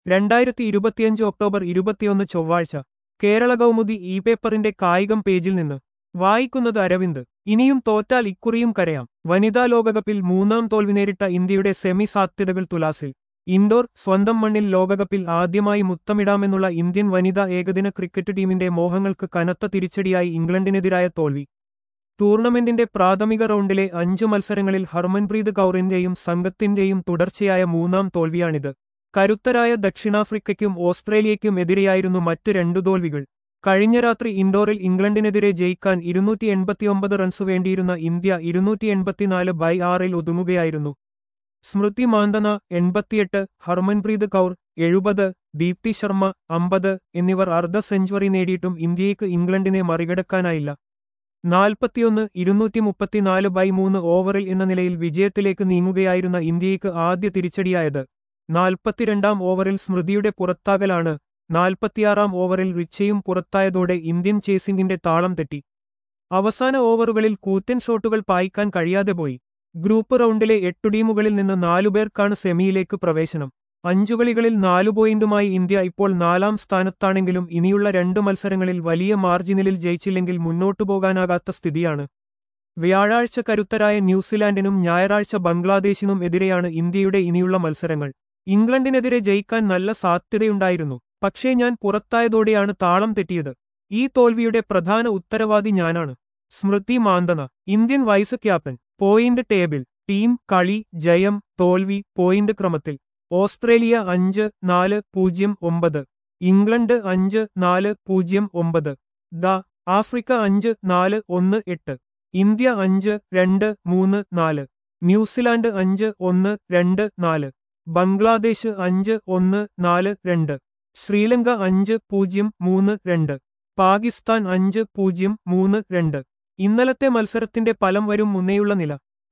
രണ്ടായിരത്തി ഇരുപത്തിയഞ്ച് ഒക്ടോബർ ഇരുപത്തിയൊന്ന് ചൊവ്വാഴ്ച കേരള കൗമുദി ഇ പേപ്പറിന്റെ കായികം പേജിൽ നിന്ന് വായിക്കുന്നത് അരവിന്ദ് ഇനിയും തോറ്റാൽ ഇക്കുറിയും കരയാം വനിതാ ലോകകപ്പിൽ മൂന്നാം തോൽവി നേരിട്ട ഇന്ത്യയുടെ സെമി സാധ്യതകൾ തുലാസിൽ ഇൻഡോർ സ്വന്തം മണ്ണിൽ ലോകകപ്പിൽ ആദ്യമായി മുത്തമിടാമെന്നുള്ള ഇന്ത്യൻ വനിതാ ഏകദിന ക്രിക്കറ്റ് ടീമിന്റെ മോഹങ്ങൾക്ക് കനത്ത തിരിച്ചടിയായി ഇംഗ്ലണ്ടിനെതിരായ തോൽവി ടൂർണമെന്റിന്റെ പ്രാഥമിക റൗണ്ടിലെ അഞ്ചു മത്സരങ്ങളിൽ ഹർമൻപ്രീത് കൗറിന്റെയും സംഘത്തിന്റെയും തുടർച്ചയായ മൂന്നാം തോൽവിയാണിത് കരുത്തരായ ദക്ഷിണാഫ്രിക്കയ്ക്കും ഓസ്ട്രേലിയയ്ക്കും എതിരെയായിരുന്നു മറ്റ് രണ്ടു തോൽവികൾ കഴിഞ്ഞ രാത്രി ഇൻഡോറിൽ ഇംഗ്ലണ്ടിനെതിരെ ജയിക്കാൻ ഇരുന്നൂറ്റി എൺപത്തിയൊമ്പത് റൺസ് വേണ്ടിയിരുന്ന ഇന്ത്യ ഇരുന്നൂറ്റി എൺപത്തിനാല് ബൈ ആറിൽ ഒതുങ്ങുകയായിരുന്നു സ്മൃതി മാന്തന എൺപത്തിയെട്ട് ഹർമൻപ്രീത് കൗർ എഴുപത് ദീപ്തി ശർമ്മ അമ്പത് എന്നിവർ അർദ്ധ സെഞ്ചുറി നേടിയിട്ടും ഇന്ത്യയ്ക്ക് ഇംഗ്ലണ്ടിനെ മറികടക്കാനായില്ല നാൽപ്പത്തിയൊന്ന് ഇരുന്നൂറ്റി മുപ്പത്തിനാല് ബൈ മൂന്ന് ഓവറിൽ എന്ന നിലയിൽ വിജയത്തിലേക്ക് നീങ്ങുകയായിരുന്ന ഇന്ത്യയ്ക്ക് ആദ്യ തിരിച്ചടിയായത് നാൽപ്പത്തിരണ്ടാം ഓവറിൽ സ്മൃതിയുടെ പുറത്താകലാണ് നാൽപ്പത്തിയാറാം ഓവറിൽ റിച്ചയും പുറത്തായതോടെ ഇന്ത്യൻ ചേസിംഗിന്റെ താളം തെറ്റി അവസാന ഓവറുകളിൽ കൂറ്റൻ ഷോട്ടുകൾ പായിക്കാൻ കഴിയാതെ പോയി ഗ്രൂപ്പ് റൗണ്ടിലെ എട്ടു ടീമുകളിൽ നിന്ന് നാലുപേർക്കാണ് സെമിയിലേക്ക് പ്രവേശനം അഞ്ചു കളികളിൽ നാലു പോയിന്റുമായി ഇന്ത്യ ഇപ്പോൾ നാലാം സ്ഥാനത്താണെങ്കിലും ഇനിയുള്ള രണ്ട് മത്സരങ്ങളിൽ വലിയ മാർജിനിൽ ജയിച്ചില്ലെങ്കിൽ മുന്നോട്ടു പോകാനാകാത്ത സ്ഥിതിയാണ് വ്യാഴാഴ്ച കരുത്തരായ ന്യൂസിലാൻഡിനും ഞായറാഴ്ച ബംഗ്ലാദേശിനും എതിരെയാണ് ഇന്ത്യയുടെ ഇനിയുള്ള മത്സരങ്ങൾ ഇംഗ്ലണ്ടിനെതിരെ ജയിക്കാൻ നല്ല സാധ്യതയുണ്ടായിരുന്നു പക്ഷേ ഞാൻ പുറത്തായതോടെയാണ് താളം തെറ്റിയത് ഈ തോൽവിയുടെ പ്രധാന ഉത്തരവാദി ഞാനാണ് Smriti Mandhana Indian vice captain point table team കളി ജയം തോൽവി പോയിന്റ് ക്രമത്തിൽ ഓസ്ട്രേലിയ അഞ്ച് നാല് പൂജ്യം ഒമ്പത് ഇംഗ്ലണ്ട് അഞ്ച് നാല് പൂജ്യം ഒമ്പത് ദ ആഫ്രിക്ക അഞ്ച് നാല് ഒന്ന് എട്ട് ഇന്ത്യ അഞ്ച് രണ്ട് മൂന്ന് നാല് ന്യൂസിലാൻഡ് അഞ്ച് ഒന്ന് രണ്ട് നാല് ബംഗ്ലാദേശ് അഞ്ച് ഒന്ന് നാല് രണ്ട് ശ്രീലങ്ക അഞ്ച് പൂജ്യം മൂന്ന് രണ്ട് പാകിസ്ഥാൻ അഞ്ച് പൂജ്യം മൂന്ന് രണ്ട് ഇന്നലത്തെ മത്സരത്തിന്റെ ഫലം വരും മുന്നേയുള്ള നില